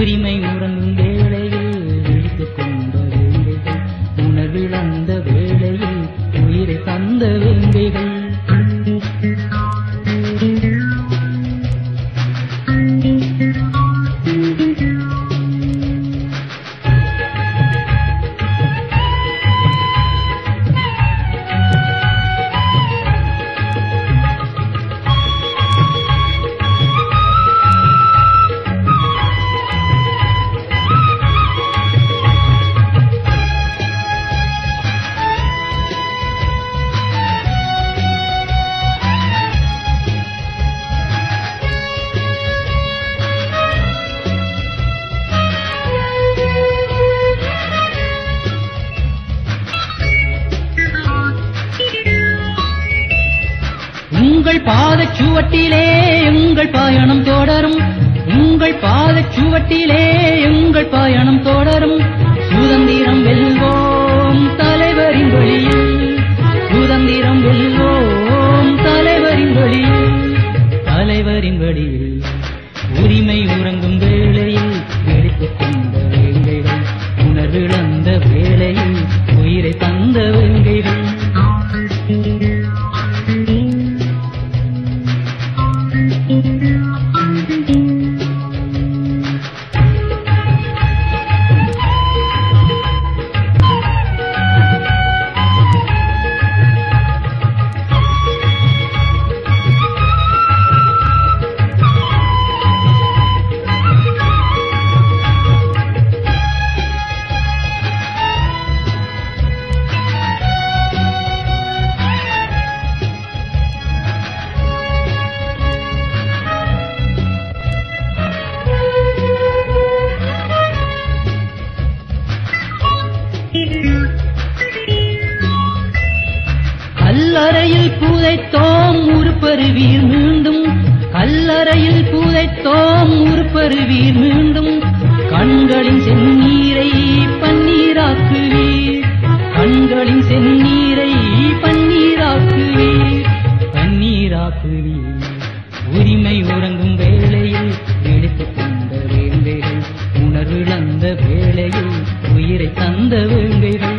உரிமை உறங்கும் வேளையில் விழித்துக் கொண்ட வேங்கைகள் உணர்விழந்த வேளையில் உயிரை தந்த வேங்கைகள் உங்கள் பாதச் சுவட்டிலே எங்கள் பயணம் தொடரும் உங்கள் பாதச் சுவட்டிலே எங்கள் பயணம் தொடரும் சுதந்திரம் வெல்வோம் தலைவரின் வழியில் சுதந்திரம் வெல்வோம் தலைவரின் வழியில் தலைவரின் வழியில் உரிமை உறங்கும் வேளையில் எடுத்துக் கொண்ட வேங்கைகள் உணர்விழந்த வேளையில் உயிரை தந்த வேங்கைகள் கல்லறையில் புதைத்தோம் உருப்பருவீர் மீண்டும் கல்லறையில் புதைத்தோம் உருப்பருவீர் மீண்டும் கண்களின் செந்நீரை பன்னீராக்குவீர் கண்களின் செந்நீரை பன்னீராக்குவீர் பன்னீராக்குவீர் உரிமை உறங்கும் வேளையில் எடுத்துக் கொண்ட வேங்கைகள் உணர்விழந்த வேளையில் உயிரை தந்த வேங்கைகள்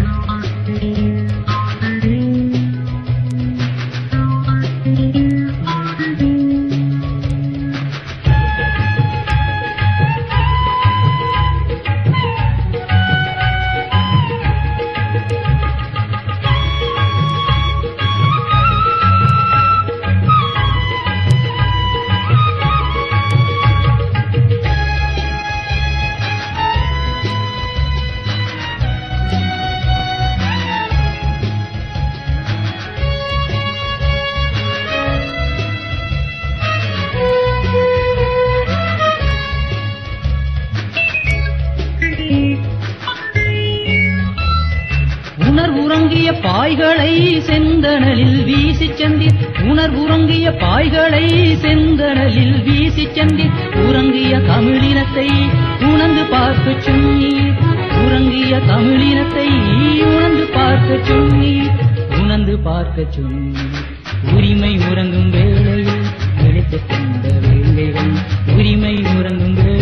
உணர்வுறங்கிய பாய்களை செந்தணலில் வீசிச் சென்றீர் உணர்வுறங்கிய பாய்களை செந்தணலில் வீசிச் சென்றீர் உறங்கிய தமிழினத்தை உணர்ந்து பார்க்கச் சொன்னீர் உறங்கிய தமிழினத்தை உணர்ந்து பார்க்கச் சொன்னீர் உணர்ந்து பார்க்கச் சொன்னீர் உரிமை உறங்கும் வேளையில் எடுத்துக் கொண்ட வேலைகள் உரிமை உறங்கும் வேளையில்